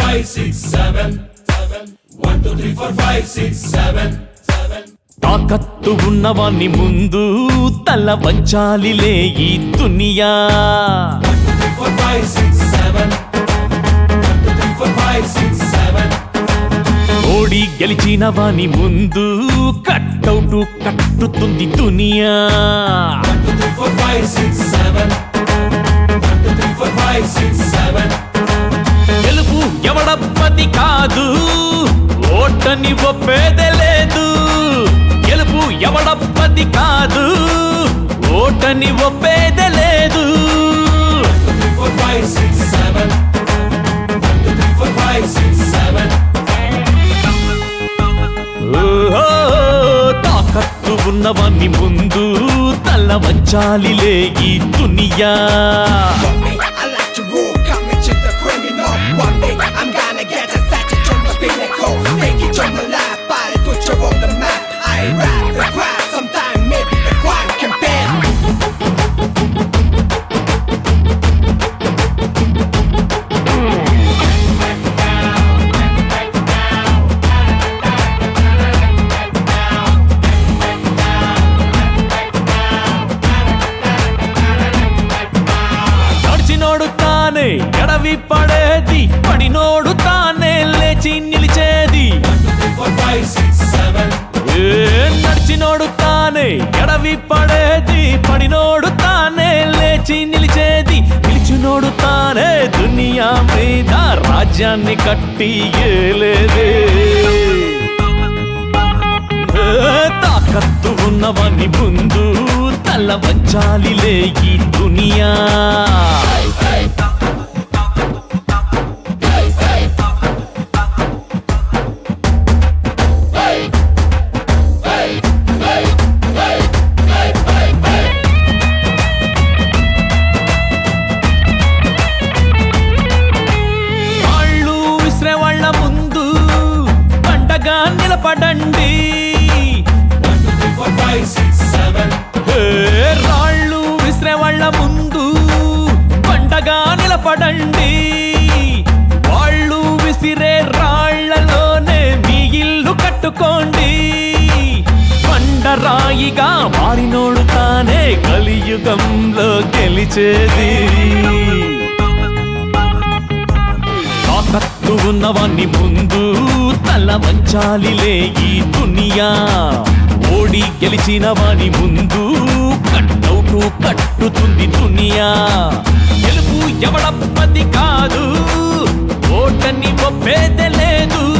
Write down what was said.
five, six, seven, seven. One, two, three, four, five, six, seven, seven. తాకత్తు ఉన్నవాన్ని ముందు తల వంచాలిలే ఈ దునియా One, two, three, four, five, six, seven. One, two, three, four, five, six, seven. ఓడి గెలిచిన వాని ముందు కట్టౌటు కట్టుతుంది దునియా One, two, three, four, five, six, seven. One, two, three, four, five, six, seven. గెలుపు ఎవడప్పది కాదు ఓటని ఒప్పేదే లేదు గెలుపు ఎవడప్పది కాదు ఓటని ఒప్పేదే లేదు One, two, three, four, five, six, seven. One, two, three, four, five, six, seven. ఓహో, తాకత్తు ఉన్నవాన్ని ముందు తల వంచాలిలే ఈ దునియా One day I like to rule, coming to the criminal. One day I'm gonna get a statue from the pinnacle. Take it from the life, I put you on the map. I rap the crap, sometime maybe the crime can bend. నడిచినోడు తానే ఎడవి పడేది పడినోడు తానే లేచి నిలిచేది One, two, three, four, five, six, seven. ఏ నడిచినోడు తానే ఎడవి పడేది పడినోడు తానే లేచి నిలిచేది నిలిచినోడు తానే దునియా మీద రాజ్యాన్ని కట్టి ఏలేదే ఏ తాకత్తు ఉన్నవని ముందు తల వంచాలిలే ఈ దునియా వాళ్ళు విసిరే వాళ్ళ ముందు పండగా నిలబడండి One, two, three, four, five, six, seven. ఏ రాళ్ళు విసిరే వాళ్ళ ముందు పండగా నిలబడండి వాళ్ళు విసిరే రాళ్లలోనే మీ ఇల్లు కట్టుకోండి పండరాయిగా మారినోడు తానే కలియుగంలో గెలిచేది తాకత్తు ఉన్నవాన్ని ముందు తల వంచాలిలే ఈ దునియా ఓడి గెలిచిన వాని ముందు కట్టౌటు కట్టుతుంది దునియా గెలుపు ఎవడప్పది కాదు ఓటని ఒప్పేదే లేదు